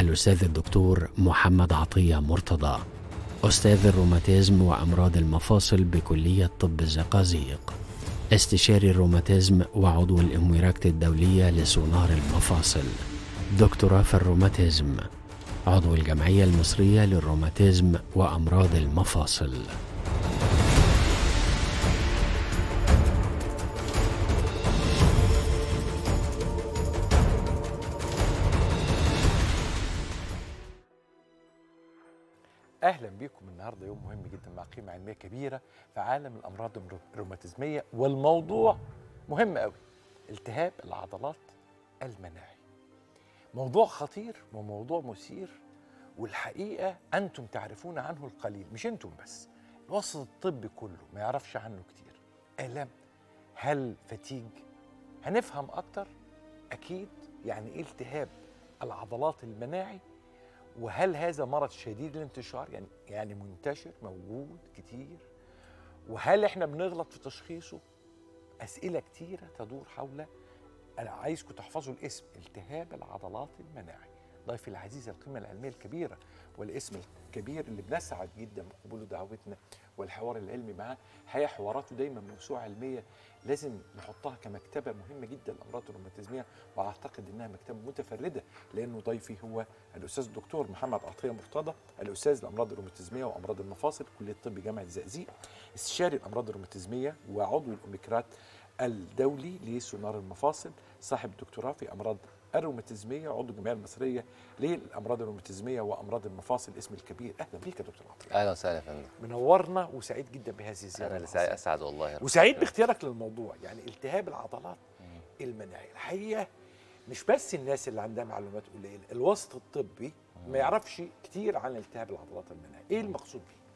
الأستاذ الدكتور محمد عطية مرتضى أستاذ الروماتيزم وأمراض المفاصل بكلية طب الزقازيق استشاري الروماتيزم وعضو الإمويراكت الدولية لسونار المفاصل دكتوراه في الروماتيزم عضو الجمعية المصرية للروماتيزم وأمراض المفاصل اهلا بيكم النهارده يوم مهم جدا مع قيمه علميه كبيره في عالم الامراض الروماتيزميه والموضوع مهم قوي التهاب العضلات المناعي موضوع خطير وموضوع مثير والحقيقه انتم تعرفون عنه القليل مش انتم بس الوسط الطبي كله ما يعرفش عنه كتير الم هل فتيج هنفهم اكتر اكيد يعني ايه التهاب العضلات المناعي وهل هذا مرض شديد الانتشار يعني يعني منتشر موجود كتير وهل احنا بنغلط في تشخيصه اسئله كتيره تدور حول انا عايزكم تحفظوا الاسم التهاب العضلات المناعي ضيفي العزيز القيمه العلميه الكبيره والاسم الكبير اللي بنسعد جدا بقبوله دعوتنا والحوار العلمي معاه هي حواراته دايما موسوعه علميه لازم نحطها كمكتبه مهمه جدا الامراض الروماتيزميه واعتقد انها مكتبه متفرده لانه ضيفي هو الاستاذ الدكتور محمد عطيه مرتضى الاستاذ الامراض الروماتيزميه وامراض المفاصل كليه طب جامعه الزقازيق استشاري الامراض الروماتيزميه وعضو الاوميكرات الدولي لسونار المفاصل صاحب دكتوراه في امراض الروماتيزميه عضو الجمعيه المصريه للامراض الروماتيزميه وامراض المفاصل اسم الكبير اهلا بيك يا دكتور عطيه اهلا وسهلا يا فندم منورنا وسعيد جدا بهذه الزياره انا اللي سعيد اسعد والله يا رب. وسعيد باختيارك للموضوع يعني التهاب العضلات المناعيه الحقيقه مش بس الناس اللي عندها معلومات قليله الوسط الطبي ما يعرفش كتير عن التهاب العضلات المناعيه ايه المقصود بيه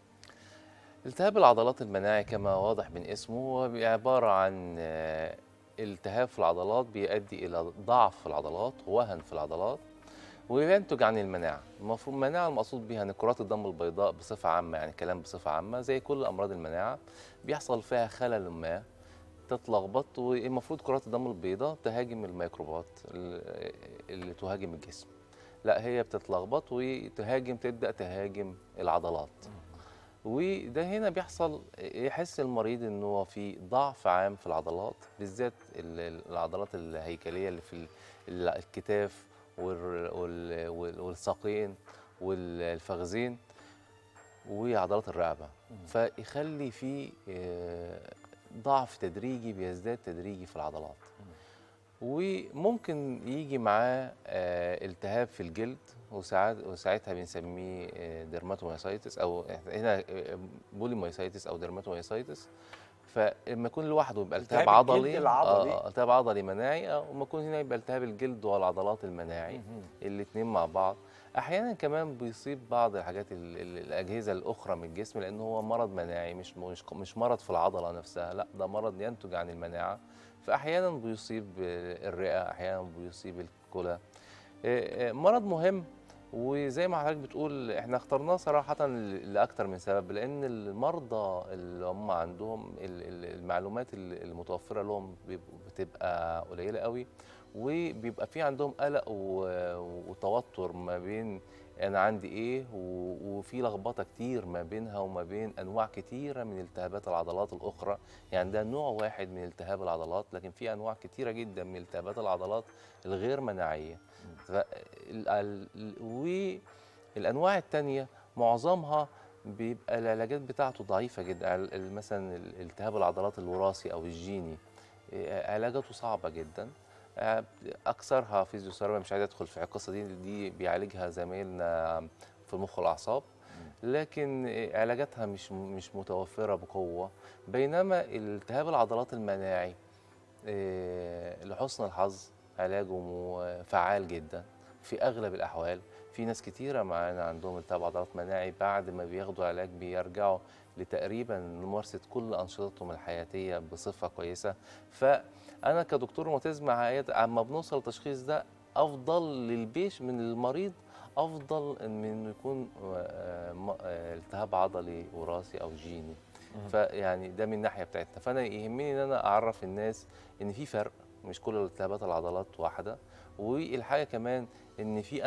التهاب العضلات المناعي كما واضح من اسمه هو عباره عن آه، التهاب في العضلات بيؤدي الى ضعف في العضلات ووهن في العضلات وينتج عن المناعه المفروض المناعه المقصود بها ان كرات الدم البيضاء بصفه عامه يعني كلام بصفه عامه زي كل امراض المناعه بيحصل فيها خلل ما تتلخبط والمفروض كرات الدم البيضاء تهاجم الميكروبات ال- اللي تهاجم الجسم لا هي بتتلخبط وتهاجم تبدا تهاجم العضلات وده هنا بيحصل يحس المريض ان هو في ضعف عام في العضلات بالذات ال- ال- العضلات الهيكليه اللي في ال- ال- الكتاف وال- وال- وال- والساقين والفخذين وعضلات الرقبه فيخلي في آه، ضعف تدريجي بيزداد تدريجي في العضلات وممكن يجي معاه آه، التهاب في الجلد وساعات وساعتها بنسميه آه، ديرماتومايسايتس او هنا آه، بوليمايسايتس او ديرماتومايسايتس فلما يكون لوحده يبقى التهاب التهاب الجلد عضلي العضلي. آه، التهاب عضلي مناعي آه، وما يكون هنا يبقى التهاب الجلد والعضلات المناعي الاثنين مع بعض احيانا كمان بيصيب بعض الحاجات ال- ال- الاجهزه الاخرى من الجسم لان هو مرض مناعي مش مش مش مرض في العضله نفسها لا ده مرض ينتج عن المناعه فاحيانا بيصيب آه، الرئه احيانا بيصيب الكلى آه، آه، مرض مهم وزي ما حضرتك بتقول احنا اخترناه صراحه ل- لاكتر من سبب لان المرضى اللي هم عندهم ال- ال- المعلومات ال- المتوفره لهم بيبقوا- بتبقى قليله قوي وبيبقى في عندهم قلق و- وتوتر ما بين انا عندي ايه و- وفي لخبطه كتير ما بينها وما بين انواع كتيره من التهابات العضلات الاخرى يعني ده نوع واحد من التهاب العضلات لكن في انواع كتيره جدا من التهابات العضلات الغير مناعيه ف- ال- ال- والانواع التانية معظمها بيبقى العلاجات بتاعته ضعيفه جدا ال- ال- مثلا ال- التهاب العضلات الوراثي او الجيني إيه، علاجاته صعبه جدا آه، اكثرها فيزيوثيرابي مش عايز ادخل في القصه دي دي بيعالجها زمايلنا في المخ والاعصاب لكن إيه، علاجاتها مش مش متوفره بقوه بينما التهاب العضلات المناعي إيه، لحسن الحظ علاجه م- فعال جدا في اغلب الاحوال في ناس كتيره معانا عندهم التهاب عضلات مناعي بعد ما بياخدوا علاج بيرجعوا لتقريبا ممارسه كل انشطتهم الحياتيه بصفه كويسه فانا كدكتور روماتيزم عياد- اما بنوصل للتشخيص ده افضل للبيش من المريض افضل من انه يكون آه، م- آه، التهاب عضلي وراثي او جيني فيعني ده من الناحيه بتاعتنا فانا يهمني ان انا اعرف الناس ان في فرق مش كل التهابات العضلات واحده والحاجه كمان ان في امل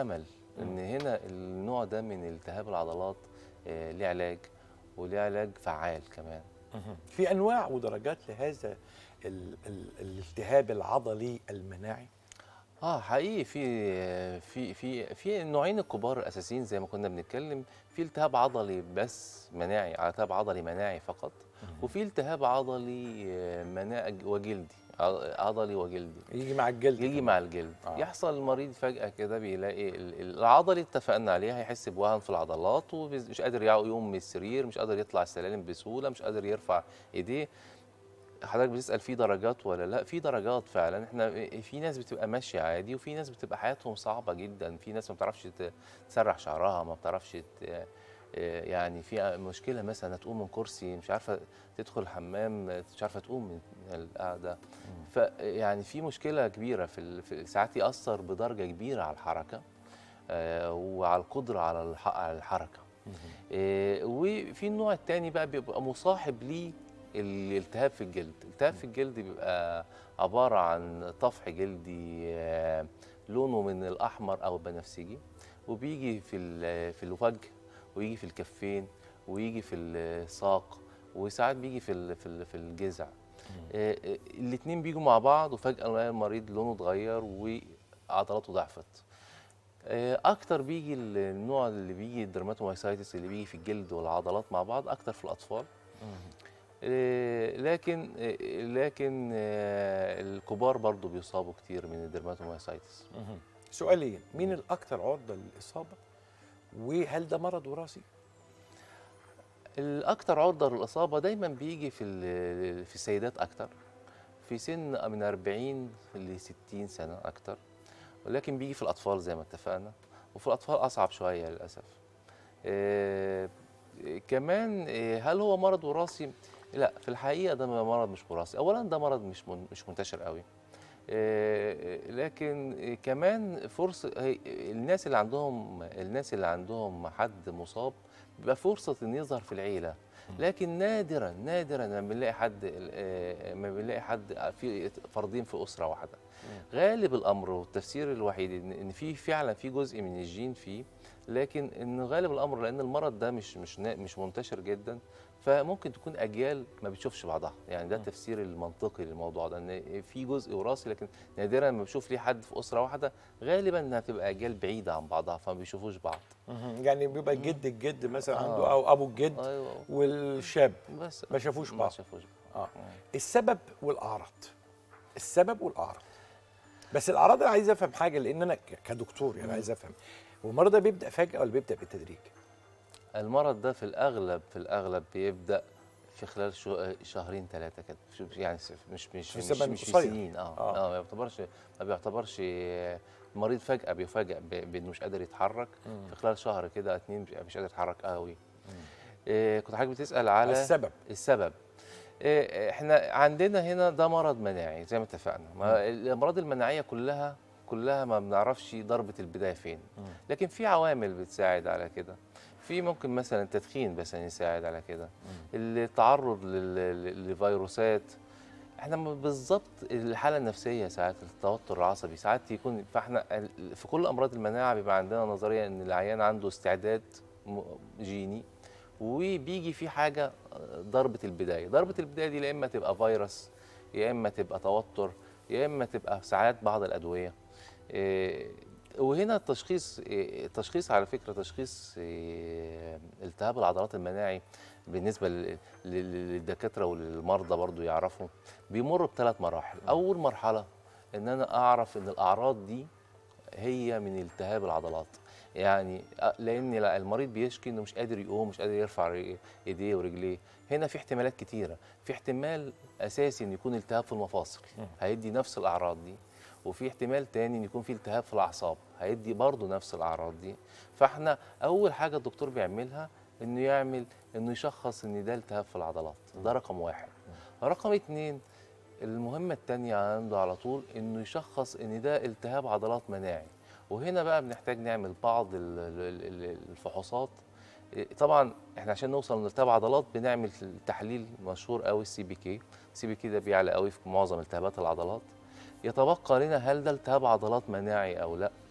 ان هنا النوع ده من التهاب العضلات آه، ليه علاج وليه علاج فعال كمان في انواع ودرجات لهذا ال ال الالتهاب العضلي المناعي اه حقيقي في في في في النوعين الكبار الاساسيين زي ما كنا بنتكلم في التهاب عضلي بس مناعي التهاب عضلي مناعي فقط وفي التهاب عضلي آه، مناعي وجلدي ع- عضلي وجلدي يجي مع الجلد يجي كمان. مع الجلد آه. آه. يحصل المريض فجأة كده بيلاقي ال- ال- العضلي اتفقنا عليه هيحس بوهن في العضلات ومش قادر يقع- يقوم من السرير مش قادر يطلع السلالم بسهولة مش قادر يرفع ايديه حضرتك بتسأل في درجات ولا لا في درجات فعلا احنا في ناس بتبقى ماشية عادي وفي ناس بتبقى حياتهم صعبة جدا في ناس ما بتعرفش ت- تسرح شعرها ما بتعرفش ت- يعني في مشكلة مثلا تقوم من كرسي مش عارفة تدخل الحمام مش عارفة تقوم من القعدة فيعني في مشكلة كبيرة في ال- في ساعات يأثر بدرجة كبيرة على الحركة آه، وعلى القدرة على الح- على الحركة آه، وفي النوع الثاني بقى بيبقى مصاحب ليه الالتهاب في الجلد الالتهاب في الجلد بيبقى عبارة عن طفح جلدي آه، لونه من الأحمر أو البنفسجي وبيجي في ال- في الوجه ويجي في الكفين ويجي في الساق وساعات بيجي في ال- في ال- في الجذع الاثنين بيجوا مع بعض وفجأة نلاقي المريض لونه اتغير وعضلاته ضعفت آه، اكتر بيجي ال- النوع اللي بيجي الدرماتومايسايتس اللي بيجي في الجلد والعضلات مع بعض اكتر في الاطفال آه، لكن آه، لكن آه، الكبار برضو بيصابوا كتير من الدرماتومايسايتس سؤالين مين الاكثر عرضه للاصابه وهل ده مرض وراثي الاكثر عرضه للاصابه دايما بيجي في ال- في السيدات اكتر في سن من 40 ل 60 سنه اكتر ولكن بيجي في الاطفال زي ما اتفقنا وفي الاطفال اصعب شويه للاسف آه، كمان آه، هل هو مرض وراثي لا في الحقيقه ده مرض مش وراثي اولا ده مرض مش من- مش منتشر قوي آه، لكن آه، كمان فرصه هي- الناس اللي عندهم الناس اللي عندهم حد مصاب بيبقى فرصه ان يظهر في العيله لكن نادرا نادرا لما بنلاقي حد آه، ما بنلاقي حد في فردين في اسره واحده غالب الامر والتفسير الوحيد ان إن في فعلا في جزء من الجين فيه لكن ان غالب الامر لان المرض ده مش مش نا- مش منتشر جدا فممكن تكون اجيال ما بتشوفش بعضها يعني ده التفسير المنطقي للموضوع ده ان في جزء وراثي لكن نادرا لما بشوف ليه حد في اسره واحده غالبا انها بتبقى اجيال بعيده عن بعضها فما بيشوفوش بعض يعني بيبقى جد الجد مثلا آه. عنده او ابو الجد ايوه والشاب بس ما شافوش ما بعض شافوش بعض اه السبب والاعراض السبب والاعراض بس الاعراض انا عايز افهم حاجه لان انا ك- كدكتور يعني عايز افهم هو المرض ده بيبدا فجاه ولا بيبدا بالتدريج المرض ده في الاغلب في الاغلب بيبدا في خلال شو شهرين ثلاثه كده شو- يعني س- مش مش في مش, زمن مش في قصير. سنين اه آه. اه, ما بيعتبرش ما بيعتبرش المريض فجاه بيفاجئ ب- بانه مش قادر يتحرك في خلال شهر كده اتنين مش- مش قادر يتحرك قوي إيه كنت حضرتك بتسال على السبب السبب إيه، احنا عندنا هنا ده مرض مناعي زي ما اتفقنا ما الامراض المناعيه كلها كلها ما بنعرفش ضربه البدايه فين لكن في عوامل بتساعد على كده في ممكن مثلا التدخين بس يساعد على كده التعرض لل- لل- لفيروسات احنا م- بالظبط الحاله النفسيه ساعات التوتر العصبي ساعات يكون فاحنا ال- في كل امراض المناعه بيبقى عندنا نظريه ان العيان عنده استعداد م- جيني وبيجي في حاجه آه، ضربه البدايه ضربه البدايه دي يا اما تبقى فيروس يا اما تبقى توتر يا اما تبقى ساعات بعض الادويه إيه، وهنا التشخيص إيه، التشخيص على فكره تشخيص إيه، التهاب العضلات المناعي بالنسبه لل- لل- للدكاتره وللمرضى برضو يعرفوا بيمر بثلاث مراحل اول مرحله ان انا اعرف ان الاعراض دي هي من التهاب العضلات يعني أ- لان لا- المريض بيشكي انه مش قادر يقوم مش قادر يرفع ر- ايديه ورجليه هنا في احتمالات كتيره في احتمال اساسي ان يكون التهاب في المفاصل هيدي نفس الاعراض دي وفي احتمال تاني ان يكون في التهاب في الاعصاب هيدي برضه نفس الاعراض دي فاحنا اول حاجه الدكتور بيعملها انه يعمل انه يشخص ان ده التهاب في العضلات ده رقم واحد رقم اتنين المهمة التانية عنده على طول انه يشخص ان ده التهاب عضلات مناعي وهنا بقى بنحتاج نعمل بعض ال- ال- ال- الفحوصات إيه، طبعا احنا عشان نوصل لالتهاب عضلات بنعمل تحليل مشهور قوي السي بي كي السي بي كي ده بيعلى قوي في معظم التهابات العضلات يتبقى لنا هل ده التهاب عضلات مناعي او لا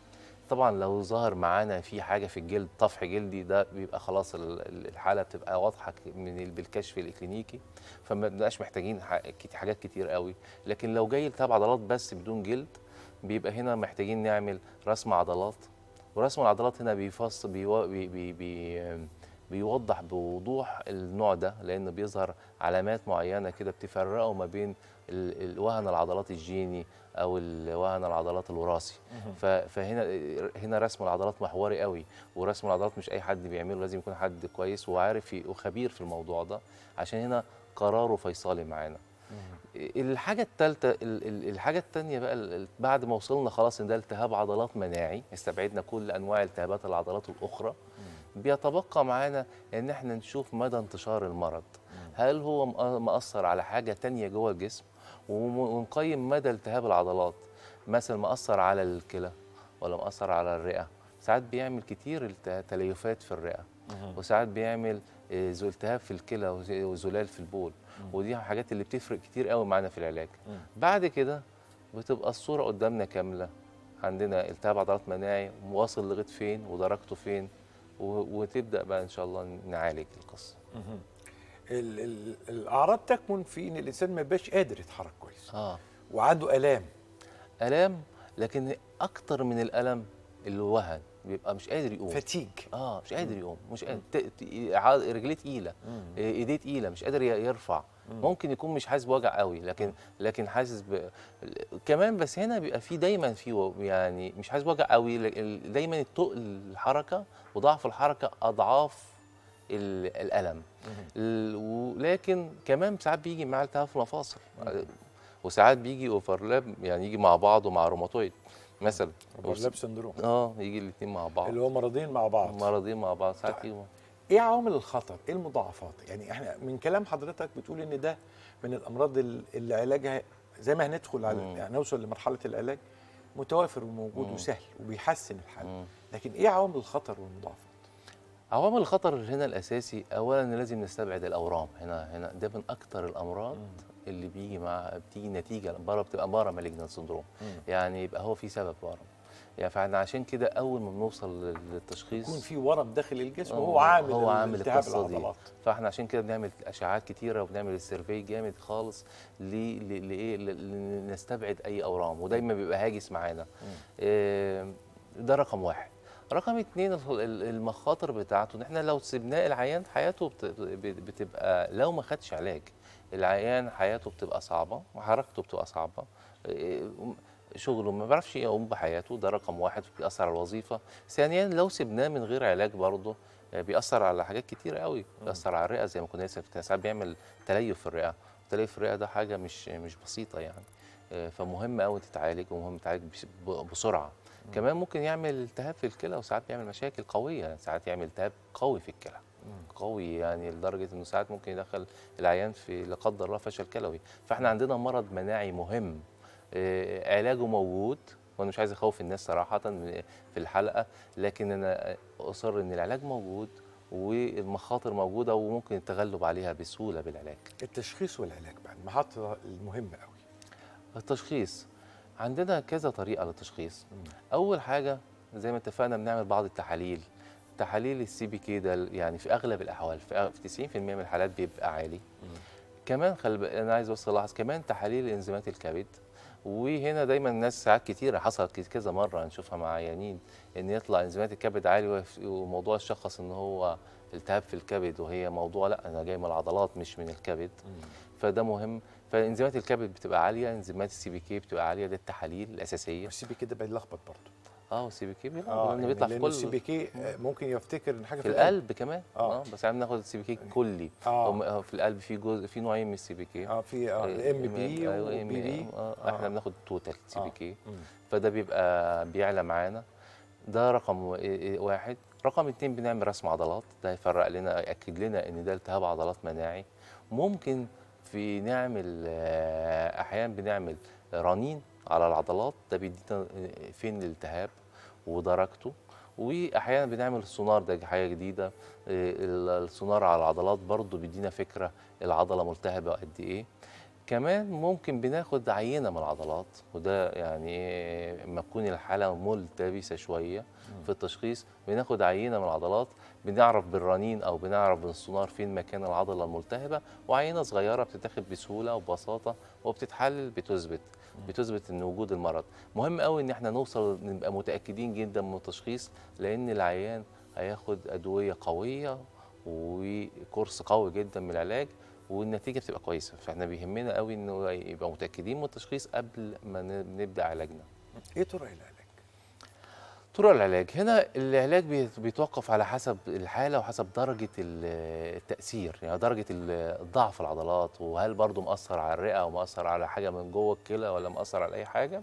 طبعا لو ظهر معانا في حاجه في الجلد طفح جلدي ده بيبقى خلاص ال- ال- الحاله بتبقى واضحه ك- من ال- بالكشف الاكلينيكي فما بنبقاش محتاجين ح- كت- حاجات كتير قوي لكن لو جاي التهاب عضلات بس بدون جلد بيبقى هنا محتاجين نعمل رسم عضلات ورسم العضلات هنا بيفص بيو بي بي بي بيوضح بوضوح النوع ده لان بيظهر علامات معينه كده بتفرقه ما بين ال- ال- وهن العضلات الجيني او ال- وهن العضلات الوراثي ف- فهنا هنا رسم العضلات محوري قوي ورسم العضلات مش اي حد بيعمله لازم يكون حد كويس وعارف ي- وخبير في الموضوع ده عشان هنا قراره فيصلي معانا الحاجة الثالثة الحاجة الثانية بقى ال- ال- بعد ما وصلنا خلاص ان ده التهاب عضلات مناعي استبعدنا كل انواع التهابات العضلات الاخرى بيتبقى معانا ان احنا نشوف مدى انتشار المرض هل هو مأ- مأثر على حاجة تانية جوه الجسم وم- ونقيم مدى التهاب العضلات مثلا مأثر على الكلى ولا مأثر على الرئة ساعات بيعمل كتير الت- تليفات في الرئة وساعات بيعمل آه، ز- التهاب في الكلى وز- وزلال في البول ودي حاجات اللي بتفرق كتير قوي معانا في العلاج بعد كده بتبقى الصورة قدامنا كاملة عندنا التهاب عضلات مناعي واصل لغاية فين ودرجته فين و- وتبدأ بقى إن شاء الله نعالج القصة ال ال الاعراض تكمن في ان الانسان ما يبقاش قادر يتحرك كويس آه وعنده الام آلام لكن أكتر من الألم الوهن بيبقى مش قادر يقوم فتيج اه مش قادر يقوم مش قادر ت- ت- ع- رجليه تقيله إيه، ايديه تقيله مش قادر ي- يرفع ممكن يكون مش حاسس بوجع قوي لكن لكن حاسس ب... كمان بس هنا بيبقى في دايما في و- يعني مش حاسس بوجع قوي ل- ال- دايما التقل الحركه وضعف الحركه اضعاف ال- الالم ال- ولكن كمان ساعات بيجي مع التهاب في المفاصل وساعات بيجي اوفرلاب يعني يجي مع بعضه مع روماتويد مثلا اوفرلاب سندروم اه يجي الاثنين مع بعض اللي هو مرضين مع بعض مرضين مع بعض ساعات طيب. يجوا ايه عوامل الخطر؟ ايه المضاعفات؟ يعني احنا من كلام حضرتك بتقول ان ده من الامراض ال- اللي علاجها زي ما هندخل على مم. يعني نوصل لمرحله العلاج متوافر وموجود مم. وسهل وبيحسن الحال مم. لكن ايه عوامل الخطر والمضاعفات؟ عوامل الخطر هنا الاساسي اولا إن لازم نستبعد الاورام هنا هنا ده من اكتر الامراض اللي بيجي مع بتيجي نتيجه بره بتبقى بره مالجنان سندروم يعني يبقى هو في سبب ورم يعني فاحنا عشان كده اول ما بنوصل لل- للتشخيص يكون في ورم داخل الجسم آه، وهو عامل هو عامل التهاب القصه دي العضلات فاحنا عشان كده بنعمل اشعاعات كتيره وبنعمل السيرفي جامد خالص ل- ل- لايه ل- لنستبعد اي اورام ودايما بيبقى هاجس معانا آه، ده رقم واحد رقم اتنين ال- ال- المخاطر بتاعته ان احنا لو سيبناه العيان حياته بت- بت- بتبقى لو ما خدش علاج العيان حياته بتبقى صعبه وحركته بتبقى صعبه آه، شغله ما بيعرفش يقوم بحياته ده رقم واحد بيأثر على الوظيفه ثانيا لو سيبناه من غير علاج برضه آه، بيأثر على حاجات كتيرة قوي بيأثر على الرئة زي ما كنا لسه كان ساعات بيعمل تليف في الرئة تليف في الرئة ده حاجة مش مش بسيطة يعني آه، فمهم قوي تتعالج ومهم تتعالج بس- ب- بسرعة كمان ممكن يعمل التهاب في الكلى وساعات بيعمل مشاكل قوية يعني ساعات يعمل التهاب قوي في الكلى قوي يعني لدرجة انه ساعات ممكن يدخل العيان في لا قدر الله فشل كلوي فاحنا عندنا مرض مناعي مهم آه، علاجه موجود وانا مش عايز اخوف الناس صراحه من- في الحلقه لكن انا اصر ان العلاج موجود والمخاطر موجوده وممكن التغلب عليها بسهوله بالعلاج التشخيص والعلاج بقى المحطه المهمه قوي التشخيص عندنا كذا طريقه للتشخيص اول حاجه زي ما اتفقنا بنعمل بعض التحاليل تحاليل السي بي كي ده يعني في اغلب الاحوال في أغ- في 90% من الحالات بيبقى عالي كمان خل... ب- انا عايز اوصل لاحظ كمان تحاليل انزيمات الكبد وهنا دايما الناس ساعات كتيره حصلت كت- كذا مره نشوفها مع عيانين ان يطلع انزيمات الكبد عالي وف- وموضوع الشخص ان هو التهاب في الكبد وهي موضوع لا انا جاي من العضلات مش من الكبد فده مهم فانزيمات الكبد بتبقى عاليه انزيمات السي بي كي بتبقى عاليه ده التحاليل الاساسيه السي بي كده بيلخبط برضه اه والسي بي كي بيطلع اه لانه بيطلع في لأن كل السي بي كي آه، ممكن يفتكر ان حاجه في القلب كمان آه. اه بس احنا بناخد السي بي كي كلي آه. هم- آه، في القلب في جزء في نوعين من السي بي كي اه في ام بي وبي بي احنا بناخد توتال سي بي آه. كي مم. فده بيبقى بيعلى معانا ده رقم و- إيه- إيه واحد رقم اتنين بنعمل رسم عضلات ده يفرق لنا ياكد لنا ان ده التهاب عضلات مناعي ممكن في نعمل آه، احيانا بنعمل رنين على العضلات ده بيدينا آه، فين الالتهاب ودرجته واحيانا بنعمل سونار ده حاجه جديده آه، ال- السونار على العضلات برضو بيدينا فكره العضله ملتهبه قد ايه كمان ممكن بناخد عينه من العضلات وده يعني إيه، لما تكون الحاله ملتبسه شويه في التشخيص بناخد عينه من العضلات بنعرف بالرنين او بنعرف بالسونار فين مكان العضله الملتهبه وعينه صغيره بتتاخد بسهوله وببساطه وبتتحلل بتثبت بتثبت ان وجود المرض مهم قوي ان احنا نوصل نبقى متاكدين جدا من التشخيص لان العيان هياخد ادويه قويه وكورس قوي جدا من العلاج والنتيجه بتبقى كويسه فاحنا بيهمنا قوي انه يبقى متاكدين من التشخيص قبل ما ن- نبدا علاجنا ايه طرق العلاج؟ طرق العلاج هنا العلاج بيت- بيتوقف على حسب الحاله وحسب درجه ال- التاثير يعني درجه ال- ضعف العضلات وهل برضو مأثر على الرئه او مأثر على حاجه من جوه الكلى ولا مأثر على اي حاجه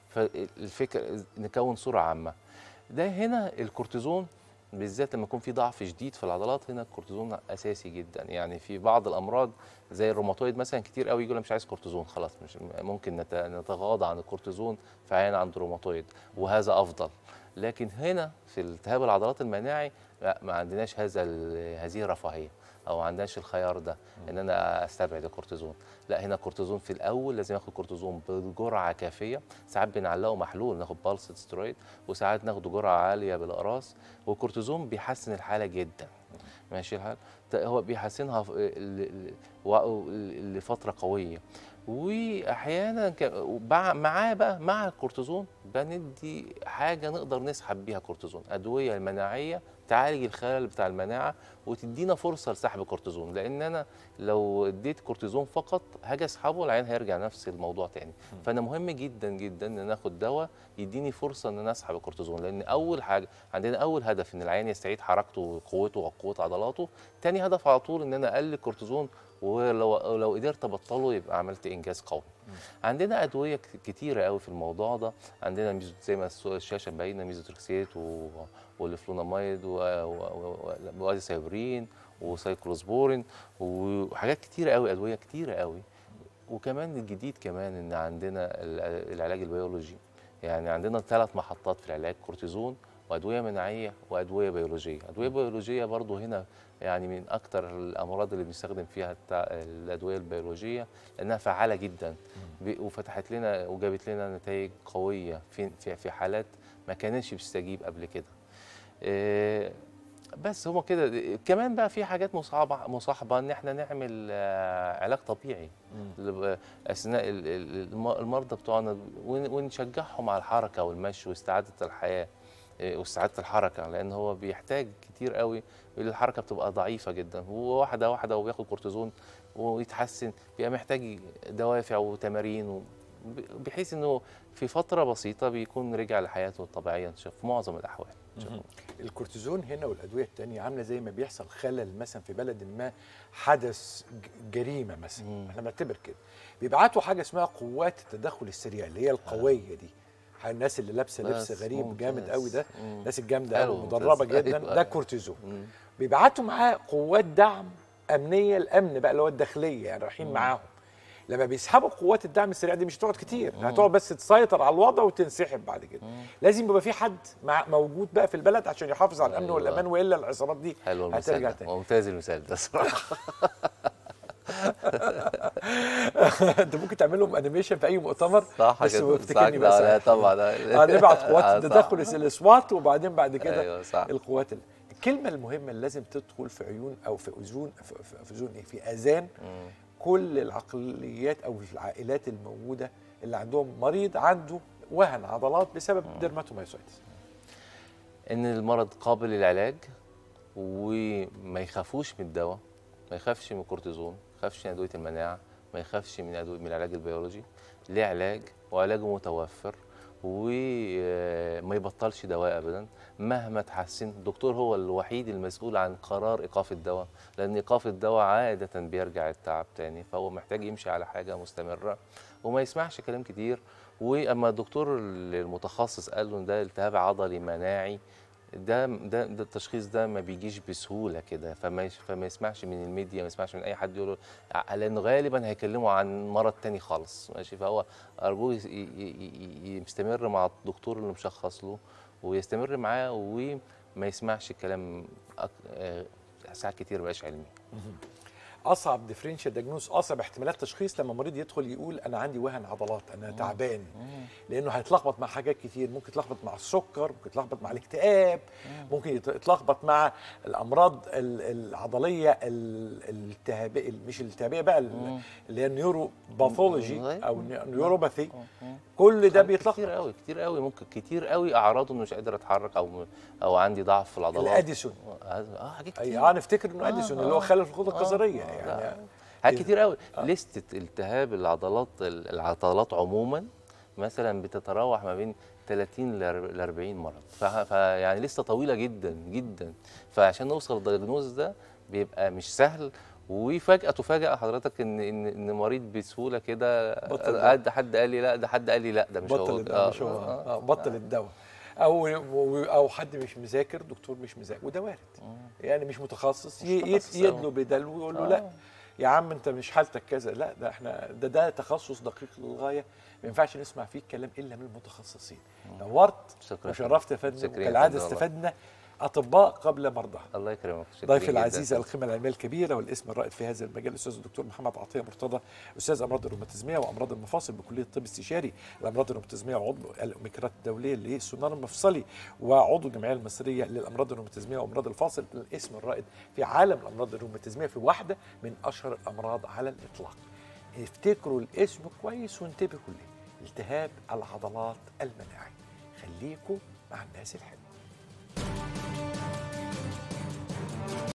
فالفكره نكون صوره عامه ده هنا الكورتيزون بالذات لما يكون في ضعف شديد في العضلات هنا الكورتيزون اساسي جدا يعني في بعض الامراض زي الروماتويد مثلا كتير قوي يقول أنا مش عايز كورتيزون خلاص مش ممكن نت- نتغاضى عن الكورتيزون في عيان عنده روماتويد وهذا افضل لكن هنا في التهاب العضلات المناعي لا ما عندناش هذا ال- هذه الرفاهيه او ما عندناش الخيار ده ان انا استبعد الكورتيزون لا هنا الكورتيزون في الاول لازم اخد كورتيزون بجرعه كافيه ساعات بنعلقه محلول ناخد بالس سترويد وساعات ناخده جرعه عاليه بالاقراص والكورتيزون بيحسن الحاله جدا ماشي الحال ت- هو بيحسنها ف- ل- ل- و- ل- لفتره قويه واحيانا ك- وبع- معاه بقى مع الكورتيزون بندي حاجه نقدر نسحب بيها كورتيزون ادويه مناعيه تعالج الخلل بتاع المناعه وتدينا فرصه لسحب الكورتيزون لان انا لو اديت كورتيزون فقط هاجي اسحبه العين هيرجع نفس الموضوع تاني فانا مهم جدا جدا ان انا اخد دواء يديني فرصه ان انا اسحب الكورتيزون لان اول حاجه عندنا اول هدف ان العين يستعيد حركته وقوته وقوه عضلاته تاني هدف على طول ان انا اقلل الكورتيزون ولو لو قدرت ابطله يبقى عملت انجاز قوي عندنا ادويه ك- كتيره قوي في الموضوع ده عندنا ميزو زي ما الصورة- الشاشه مبينه ميزوتريكسيت و- والفلوناميد و- و- و- وازيسايبرين وسايكلوسبورين وحاجات كتيره قوي ادويه كتيره قوي وكمان الجديد كمان ان عندنا ال- العلاج البيولوجي يعني عندنا ثلاث محطات في العلاج كورتيزون وادويه مناعيه وادويه بيولوجيه ادويه بيولوجيه برضو هنا يعني من اكتر الامراض اللي بنستخدم فيها التع- الادويه البيولوجيه لانها فعاله جدا ب- وفتحت لنا وجابت لنا نتائج قويه في في في حالات ما كانتش بتستجيب قبل كده إيه، بس هو كده كمان بقى في حاجات مصاحبه مصاحبه ان احنا نعمل آه، علاج طبيعي ل- اثناء ال- ال- الم- المرضى بتوعنا ون- ونشجعهم على الحركه والمشي واستعاده الحياه إيه، واستعاده الحركه لان هو بيحتاج كتير قوي الحركه بتبقى ضعيفه جدا وواحده واحده وبياخد كورتيزون ويتحسن بيبقى محتاج دوافع وتمارين و- ب- بحيث انه في فتره بسيطه بيكون رجع لحياته الطبيعيه في معظم الاحوال إن شاء الله. الكورتيزون هنا والادويه التانية عامله زي ما بيحصل خلل مثلا في بلد ما حدث ج- جريمه مثلا مم. احنا بنعتبر كده بيبعتوا حاجه اسمها قوات التدخل السريع اللي هي القويه دي الناس اللي لابسه لبس بس غريب ممتاز. جامد قوي ده مم. الناس الجامده حلو، قوي مدربه ممتاز. جدا أيوة. ده كورتيزون مم. بيبعتوا معاه قوات دعم امنيه الامن بقى اللي هو الداخليه يعني رايحين معاهم لما بيسحبوا قوات الدعم السريع دي مش تقعد كتير هتقعد بس تسيطر على الوضع وتنسحب بعد كده لازم يبقى في حد مع موجود بقى في البلد عشان يحافظ على الامن أيوة. والامان والا العصابات دي حلو المثال هترجع ده تاني ممتاز المثال ده صراحه انت ممكن تعمل لهم انيميشن في اي مؤتمر صح بس كده وافتكرني صح بس لا طبعا اه نبعت قوات آه، صح. التدخل الاسوات وبعدين بعد كده ايوه صح القوات ال- الكلمه المهمه اللي لازم تدخل في عيون او في اذون في, في, في اذون ايه في اذان مم. كل العقليات او في العائلات الموجوده اللي عندهم مريض عنده وهن عضلات بسبب ديرماتومايسايتس ان المرض قابل للعلاج وما يخافوش من الدواء ما يخافش من الكورتيزون ما يخافش من ادويه المناعه ما يخافش من أدوية من العلاج البيولوجي ليه علاج وعلاجه متوفر وما يبطلش دواء ابدا مهما تحسن الدكتور هو الوحيد المسؤول عن قرار ايقاف الدواء لان ايقاف الدواء عاده بيرجع التعب تاني فهو محتاج يمشي على حاجه مستمره وما يسمعش كلام كتير واما الدكتور المتخصص قال له إن ده التهاب عضلي مناعي ده ده ده التشخيص ده ما بيجيش بسهوله كده فما يش- فما يسمعش من الميديا ما يسمعش من اي حد يقول له ع- لانه غالبا هيكلموا عن مرض تاني خالص ماشي فهو ارجوه يس- ي- ي- ي- يستمر مع الدكتور اللي مشخص له ويستمر معاه وما يسمعش الكلام أك- آه، ساعات كتير مبقاش علمي اصعب ديفرنشال دياجنوز اصعب احتمالات تشخيص لما مريض يدخل يقول انا عندي وهن عضلات انا تعبان لانه هيتلخبط مع حاجات كتير ممكن يتلخبط مع السكر ممكن يتلخبط مع الاكتئاب ممكن يت- يتلخبط مع الامراض ال- العضليه ال- الالتهابيه مش الالتهابيه بقى ال- اللي هي النيورو باثولوجي او نيوروباثي كل ده كتير بيتلخبط قوي كتير قوي ممكن كتير قوي اعراضه انه مش قادر اتحرك او او عندي ضعف في العضلات الاديسون اه حاجات كتير اي اه نفتكر انه اديسون اللي هو خلل في الغده القذريه آه، يعني لا. حاجات كتير قوي لستة التهاب العضلات العضلات عموما مثلا بتتراوح ما بين 30 ل 40 مرض فح- فيعني لسه طويله جدا جدا فعشان نوصل للدياجنوز ده بيبقى مش سهل وفجاه تفاجئ حضرتك ان ان ان مريض بسهوله كده بطل آه، ده حد قال لي لا ده حد قال لي لا ده مش بطل هو الدواء مش هو آه بطل الدواء او او حد مش مذاكر دكتور مش مذاكر وده وارد يعني مش متخصص ي- متخصص يت- أوي. يدلو بدلو ويقول له آه. لا يا عم انت مش حالتك كذا لا ده احنا ده ده تخصص دقيق للغايه ما ينفعش نسمع فيه الكلام الا من المتخصصين نورت شكرا وشرفت يا فندم شكرا يا وكالعاده فندم والله. استفدنا اطباء قبل مرضى الله يكرمك شكراً ضيفي جداً. العزيز القيمه العلميه الكبيره والاسم الرائد في هذا المجال الاستاذ الدكتور محمد عطيه مرتضى استاذ امراض الروماتيزميه وامراض المفاصل بكليه الطب استشاري الامراض الروماتيزميه وعضو الاوميكرات الدوليه للسونار المفصلي وعضو الجمعيه المصريه للامراض الروماتيزميه وامراض الفاصل الاسم الرائد في عالم الامراض الروماتيزميه في واحده من اشهر الامراض على الاطلاق افتكروا الاسم كويس وانتبهوا ليه التهاب العضلات المناعي خليكم مع الناس الحلوه